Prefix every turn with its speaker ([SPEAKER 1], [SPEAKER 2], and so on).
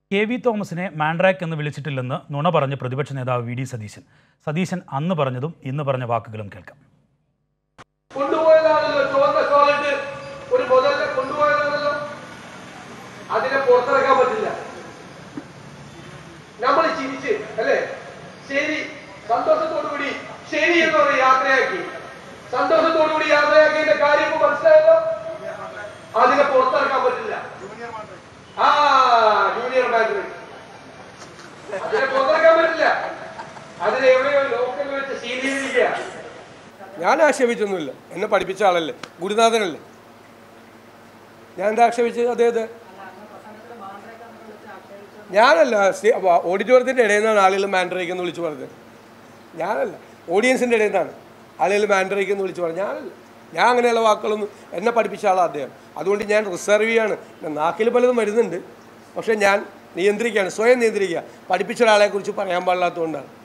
[SPEAKER 1] K V തോമസിനെ Mandrake എന്ന് വിളിച്ചിട്ടില്ലെന്ന് നുണ പറഞ്ഞ് പ്രതിപക്ഷ നേതാവ് വി ഡി സതീശൻ സതീശൻ അന്ന് പറഞ്ഞതും ഇന്ന് പറഞ്ഞ വാക്കുകളും കേൾക്കാം
[SPEAKER 2] കൊണ്ടുപോയതാണല്ലോ ചുവന്ന ഷോളിട്ട് ഒരു മുതലിനെ കൊണ്ടുപോയതാണല്ലോ അതിനെ പുറത്തിറക്കാൻ പറ്റില്ല നമ്മൾ ചിരിച്ച് അല്ലേ ശരി സന്തോഷത്തോടുകൂടി ശരി എന്ന് പറഞ്ഞ് യാത്രയാക്കി സന്തോഷത്തോടുകൂടി യാത്രയാക്കിയതിന്റെ കാര്യം ഇപ്പൊ മനസ്സിലായല്ലോ അതിനെ പുറത്തിറക്കാൻ പറ്റില്ല ആ ജൂനിയർ ബാങ്ക് അതിനെ പുറത്തിറക്കാൻ പറ്റില്ല അതിനെ എവിടെയോ ലോക്കൽ വെച്ച് സീൽ ചെയ്തിരിക്കുക
[SPEAKER 3] ഞാൻ ആക്ഷേപിച്ചൊന്നുമില്ല എന്നെ പഠിപ്പിച്ച ആളല്ലേ ഗുരുനാഥനല്ലേ ഞാൻ എന്താ ആക്ഷേപിച്ചത് അതെ അതെ ഞാനല്ല സ്റ്റേ- വ- ഓഡിറ്റോറിയത്തിൻ്റെ ഇടയിൽ നിന്നാണ് ആളുകൾ മാൻഡറേക്ക് എന്ന് വിളിച്ചു പറഞ്ഞത് ഞാനല്ല ഓഡിയൻസിൻ്റെ ഇടയിൽ നിന്നാണ് ആളുകൾ മാൻഡറേക്ക് എന്ന് വിളിച്ചു പറഞ്ഞത് ഞാനല്ല ഞാൻ അങ്ങനെയുള്ള വാക്കുകളൊന്നും എന്നെ പഠിപ്പിച്ച ആളാണ് അദ്ദേഹം അതുകൊണ്ട് ഞാൻ റിസർവ് ചെയ്യാണ് എൻ്റെ നാക്കിൽ പലതും വരുന്നുണ്ട് പക്ഷേ ഞാൻ നിയന്ത്രിക്കുകയാണ് സ്വയം നിയന്ത്രിക്കുക പഠിപ്പിച്ച ഒരാളെക്കുറിച്ച് പറയാൻ പാടില്ലാത്തതുകൊണ്ടാണ്